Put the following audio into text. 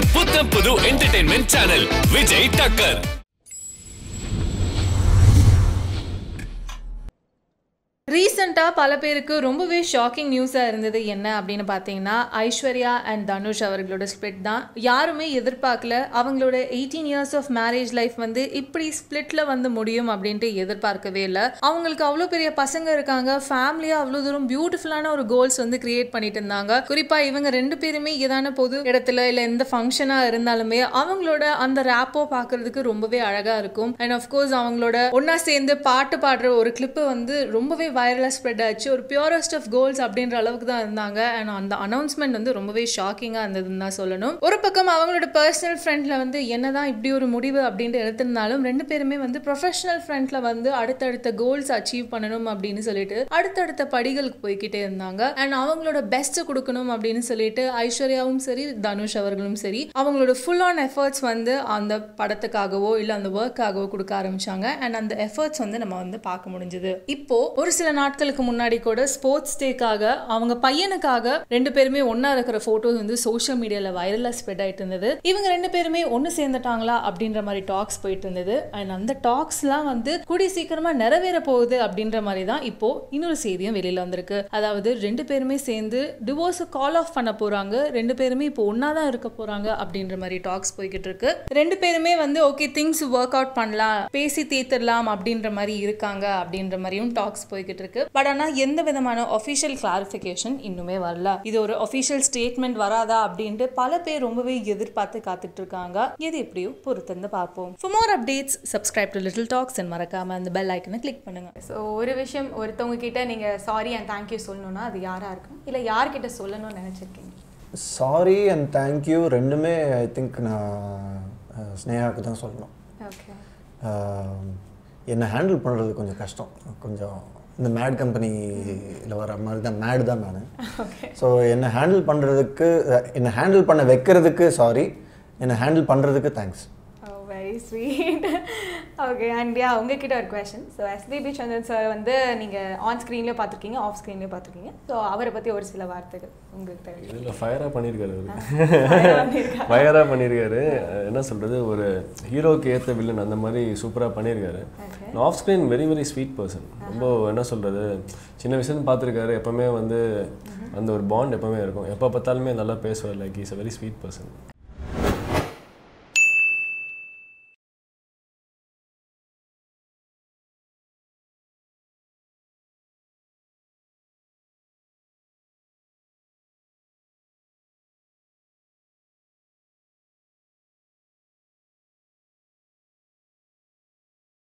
புத்தம் புது entertainment channel Vijay டக்கர் ரீசெண்டாக பல பேருக்கு ரொம்பவே ஷாக்கிங் நியூஸாக இருந்தது என்ன அப்படின்னு பார்த்தீங்கன்னா ஐஸ்வர்யா அண்ட் தனுஷ் அவர்களோட ஸ்ப்ளிட் தான் யாருமே எதிர்பார்க்கல அவங்களோட eighteen years of marriage life வந்து இப்படி ஸ்ப்ளிட்டில் வந்து முடியும் அப்படின்ட்டு எதிர்பார்க்கவே இல்லை அவங்களுக்கு அவ்வளோ பெரிய பசங்க இருக்காங்க ஃபேமிலியாக அவ்வளோ தூரம் பியூட்டிஃபுல்லான ஒரு கோல்ஸ் வந்து கிரியேட் பண்ணிட்டு இருந்தாங்க குறிப்பாக இவங்க ரெண்டு பேருமே ஏதான பொது இடத்துல இல்லை எந்த ஃபங்க்ஷனாக இருந்தாலுமே அவங்களோட அந்த ரேப்போ பார்க்கறதுக்கு ரொம்பவே அழகாக இருக்கும் அண்ட் அஃப்கோர்ஸ் அவங்களோட ஒன்றா சேர்ந்து பாட்டு பாடுற ஒரு கிளிப்பு வந்து ரொம்பவே வைரலாக ஸ்ப்ரெட் ஆச்சு ஒரு பியூரஸ்ட் ஆஃப் கோல்ஸ் அப்படின்ற அளவுக்கு தான் இருந்தாங்க அண்ட் அந்த அனௌன்ஸ்மெண்ட் வந்து ரொம்பவே ஷாக்கிங்காக இருந்ததுன்னு தான் சொல்லணும் ஒரு பக்கம் அவங்களோட பர்சனல் ஃப்ரெண்டில் வந்து என்னதான் இப்படி ஒரு முடிவு அப்படின்ட்டு எடுத்திருந்தாலும் ரெண்டு பேருமே வந்து ப்ரொஃபஷனல் ஃப்ரண்ட்ல வந்து அடுத்தடுத்த கோல்ஸ் அச்சீவ் பண்ணணும் அப்படின்னு சொல்லிட்டு அடுத்தடுத்த படிகளுக்கு போய்கிட்டே இருந்தாங்க அண்ட் அவங்களோட பெஸ்ட் கொடுக்கணும் அப்படின்னு சொல்லிட்டு ஐஸ்வர்யாவும் சரி தனுஷ் அவர்களும் சரி அவங்களோட ஃபுல் ஆன் எஃபர்ட்ஸ் வந்து அந்த படத்துக்காகவோ இல்லை அந்த ஒர்க்காகவோ கொடுக்க ஆரம்பிச்சாங்க அண்ட் அந்த எஃபர்ட்ஸ் வந்து நம்ம வந்து பார்க்க முடிஞ்சது இப்போ ஒரு சில நாட்களுக்கு முன்னாடி கூட ஸ்போர்ட்ஸ் டேக்காக அவங்க பையனுக்காக ரெண்டு பேருமே ஒண்ணா இருக்கிற போட்டோஸ் வந்து சோஷியல் மீடியால வைரலா ஸ்ப்ரெட் ஆயிட்டு இருந்தது இவங்க ரெண்டு பேருமே ஒன்னு சேர்ந்துட்டாங்களா அப்படின்ற மாதிரி டாக்ஸ் போயிட்டு இருந்தது அண்ட் அந்த டாக்ஸ்லாம் வந்து கூடிய சீக்கிரமா நிறைவேற போகுது அப்படின்ற மாதிரி தான் இப்போ இன்னொரு செய்தியும் வெளியில வந்திருக்கு அதாவது ரெண்டு பேருமே சேர்ந்து டிவோர்ஸ் கால் ஆஃப் பண்ண போறாங்க ரெண்டு பேருமே இப்போ ஒன்னா தான் இருக்க போறாங்க அப்படின்ற மாதிரி டாக்ஸ் போய்கிட்டு இருக்கு ரெண்டு பேருமே வந்து ஓகே திங்ஸ் ஒர்க் அவுட் பண்ணலாம் பேசி தீர்த்திடலாம் அப்படின்ற மாதிரி இருக்காங்க அப்படின்ற மாதிரியும் டாக்ஸ் போய்கிட்டு இருக்கு பட் ஆனா எந்த விதமான ஒஃபிஷியல் கிளாரிஃபிகேஷன் இன்னுமே வரல இது ஒரு ஒஃபிஷியல் ஸ்டேட்மெண்ட் வராதா அப்படின்ட்டு பல பேர் ரொம்பவே எதிர்பார்த்து காத்துட்டு இருக்காங்க எது எப்படியோ பொறுத்திருந்து பார்ப்போம் for more updates subscribe to little talks and மறக்காம அந்த பெல் ஐக்கனை கிளிக் பண்ணுங்க ஸோ ஒரு விஷயம் ஒருத்தவங்க கிட்ட நீங்கள் சாரி அண்ட் தேங்க்யூ சொல்லணும்னா அது யாராக இருக்கும் இல்லை யார்கிட்ட சொல்லணும்னு நினச்சிருக்கீங்க சாரி அண்ட் தேங்க்யூ ரெண்டுமே ஐ திங்க் நான் அஹ், ஸ்னேகாவுக்கு தான் சொல்லணும் ஓகே அஹ், என்னை ஹேண்டில் பண்ணுறது கொஞ்சம் கஷ்டம் கொஞ்சம் இந்த மேட் கம்பெனியில் வர மாதிரி தான் மேடு தான் நான் ஸோ என்னை ஹேண்டில் பண்ணுறதுக்கு என்னை ஹேண்டில் பண்ண வைக்கிறதுக்கு சாரி என்னை ஹேண்டில் பண்ணுறதுக்கு thanks very sweet okay and yeah உங்ககிட்ட ஒரு question so SPB Chandran sir வந்து நீங்கள் ஆன் ஸ்க்ரீன்லேயும் பார்த்துருக்கீங்க ஆஃப் ஸ்க்ரீன்லேயும் பார்த்துருக்கீங்க ஸோ அவரை பற்றி ஒரு சில வார்த்தைகள் உங்களுக்கு தெரியும் இதில் ஃபயராக பண்ணியிருக்காரு அவரு ஃபயராக பண்ணியிருக்காரு அஹ் என்ன சொல்கிறது ஒரு ஹீரோக்கு ஏற்ற வில்லன் அந்த மாதிரி சூப்பராக பண்ணியிருக்காரு off screen very very sweet person ரொம்ப என்ன சொல்கிறது சின்ன வயசுலேருந்து பார்த்துருக்காரு எப்போவுமே வந்து அந்த ஒரு பாண்ட் எப்போவுமே இருக்கும் எப்போ பார்த்தாலுமே நல்லா பேசுவார் like is a very sweet person